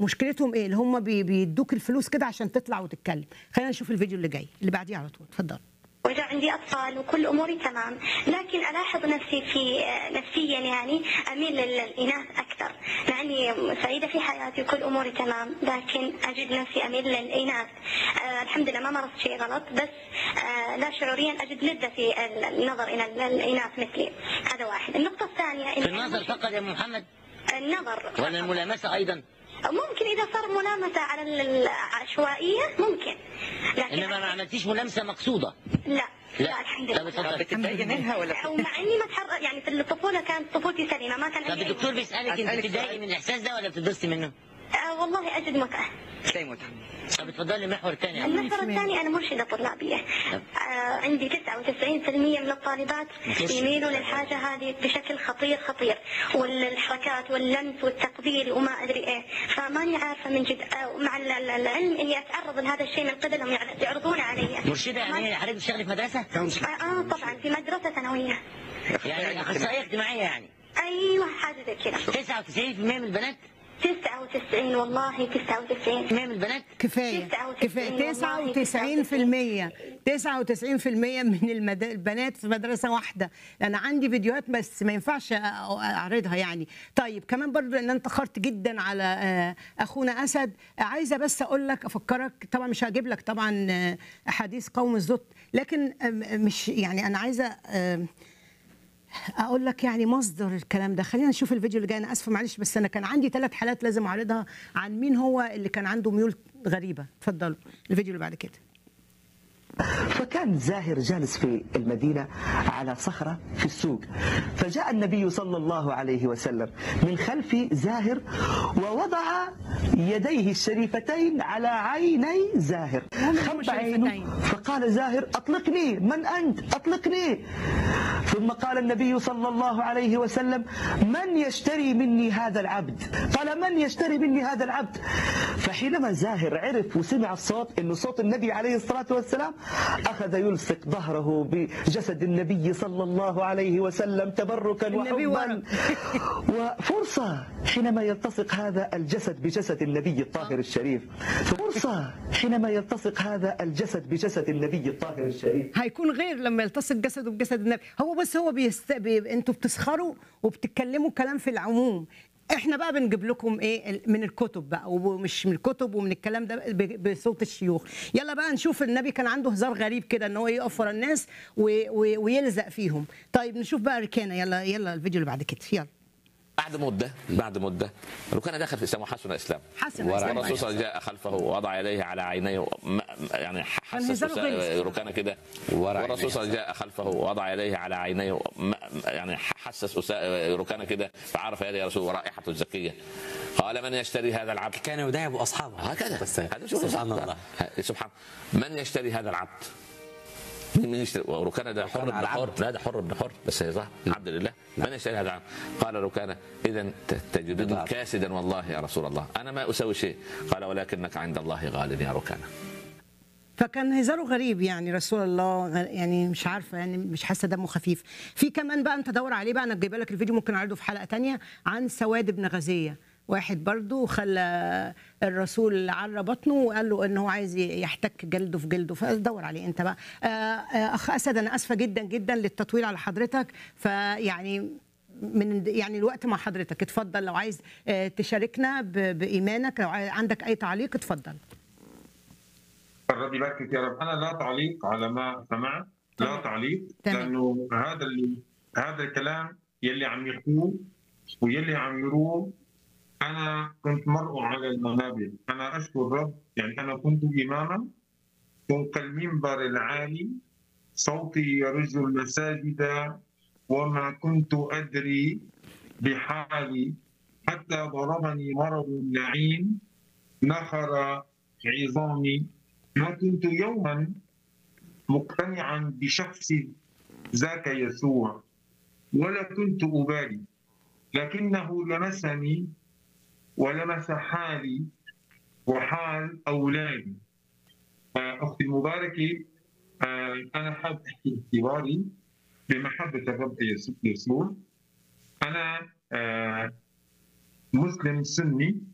مشكلتهم ايه اللي هم بي- بيدوك الفلوس كده عشان تطلع وتتكلم خلينا نشوف الفيديو اللي جاي اللي بعديه على طول اتفضل وجاء عندي أطفال وكل أموري تمام لكن ألاحظ نفسي في نفسيا يعني أميل للإناث أكثر مع أني سعيدة في حياتي وكل أموري تمام لكن أجد نفسي أميل للإناث آه الحمد لله ما مارست شيء غلط بس آه لا شعوريا أجد لذة في النظر إلى الإناث مثلي هذا واحد النقطة الثانية في إن النظر فقط يا محمد النظر ولا الملامسة أيضا ممكن إذا صار ملامسة على العشوائية ممكن لكن إنما ما عملتيش ملامسة مقصودة لا لا لا الحمد طب لله اتفضل بتتضايقي منها ولا او مع اني ما تحرك يعني في الطفوله كانت طفولتي سليمه ما كان طب عندي أي الدكتور بيسألك أنت أسألك بتتضايقي سؤال. من الإحساس ده ولا بتتبسطي منه؟ آه والله اجد متعه تلاقي متعة طب اتفضلي محور تاني يا عم. المحور الثاني انا مرشده طلابيه آه عندي 99% من الطالبات يميلوا للحاجه هذه بشكل خطير خطير والحركات واللمس والتقبيل وما ادري ايه فماني عارفه من جد آه مع ال- ال- العلم اني اتعرض لهذا الشيء من قبلهم يعر- يعرضون علي مرشدة يعني إيه؟ حضرتك بتشتغلي في مدرسة؟ آه, اه طبعا في مدرسه ثانويه يعني أخصائية اجتماعية يعني ايوه حاجه زي كذا 99% من البنات 99 والله 99 من البنات كفايه 99 كفايه 99% 99% من المد... البنات في مدرسه واحده انا عندي فيديوهات بس ما ينفعش أ- اعرضها يعني طيب كمان برضو ان انت خرت جدا على آه، اخونا اسد عايزه بس اقول لك افكرك طبعا مش هجيب لك طبعا آه، احاديث قوم الزط لكن آم، مش يعني انا عايزه آم، اقول لك يعني مصدر الكلام ده خلينا نشوف الفيديو اللي جاي انا اسفه معلش بس انا كان عندي ثلاث حالات لازم اعرضها عن مين هو اللي كان عنده ميول غريبه اتفضلوا الفيديو اللي بعد كده فكان زاهر جالس في المدينة على صخرة في السوق فجاء النبي صلى الله عليه وسلم من خلف زاهر ووضع يديه الشريفتين على عيني زاهر هم خب عينه شريفتين. فقال زاهر أطلقني من أنت أطلقني ثم قال النبي صلى الله عليه وسلم من يشتري مني هذا العبد قال من يشتري مني هذا العبد فحينما زاهر عرف وسمع الصوت انه صوت النبي عليه الصلاة والسلام اخذ يلصق ظهره بجسد النبي صلى الله عليه وسلم تبركا النبي وحبا وفرصة حينما يلتصق هذا الجسد بجسد النبي الطاهر الشريف فرصة حينما يلتصق هذا الجسد بجسد النبي الطاهر الشريف هيكون غير لما يلتصق جسده بجسد النبي هو بس هو بيست... بي... انتوا بتسخروا وبتتكلموا كلام في العموم احنا بقى بنجيب لكم ايه ال- من الكتب بقى ومش من الكتب ومن الكلام ده ب- بصوت الشيوخ يلا بقى نشوف النبي كان عنده هزار غريب كده ان هو يقف ورا الناس و... و... ويلزق فيهم طيب نشوف بقى ركانه يلا يلا الفيديو اللي بعد كده يلا بعد مده بعد مده ركان دخل في الاسلام وحسن الاسلام حسن الإسلام. والرسول صلى الله عليه وسلم جاء خلفه ووضع يديه على عينيه م- يعني حسس هزاره غلس. ركانه كده ورا والرسول صلى الله عليه وسلم جاء خلفه ووضع يديه على عينيه م- يعني حسس أسا- ركانه كده فعرف يدي يا رسول ورائحته الزكيه قال من يشتري هذا العبد كان يداعب اصحابه هكذا بس هذا شو سبحان الله سبحان من يشتري هذا العبد مين من يشتري وركانه ده حر ركانة بن على حر العبد. لا ده حر بن حر بس هي صح عبد لله من يشتري هذا العبد قال ركانه اذا ت- تجدني بالضبط. كاسدا والله يا رسول الله انا ما اسوي شيء قال ولكنك عند الله غال يا ركانه فكان هزاره غريب يعني رسول الله غ- يعني مش عارفه يعني مش حاسه دمه خفيف في كمان بقى انت دور عليه بقى انا جايبه لك الفيديو ممكن اعرضه في حلقه تانية عن سواد بن غزيه واحد برضو خلى الرسول عرى بطنه وقال له ان هو عايز يحتك جلده في جلده فدور عليه انت بقى آه، آه، اخ اسد انا اسفه جدا جدا للتطويل على حضرتك فيعني من يعني الوقت مع حضرتك اتفضل لو عايز آه، تشاركنا ب- بايمانك لو عاي- عندك اي تعليق اتفضل الرب يباركك يا رب انا لا تعليق على ما سمعت لا تمام. تعليق تمام. لانه هذا اللي هذا الكلام يلي عم يقول ويلي عم يروح انا كنت مرء على المنابر انا اشكر الرب يعني انا كنت اماما فوق المنبر العالي صوتي يرج المساجد وما كنت ادري بحالي حتى ضربني مرض لعين نخر عظامي ما كنت يوما مقتنعا بشخص ذاك يسوع ولا كنت أبالي لكنه لمسني ولمس حالي وحال أولادي آه، أختي المباركة آه، أنا حاب أحكي اختباري بمحبة الرب يسوع- يسوع أنا آه، مسلم سني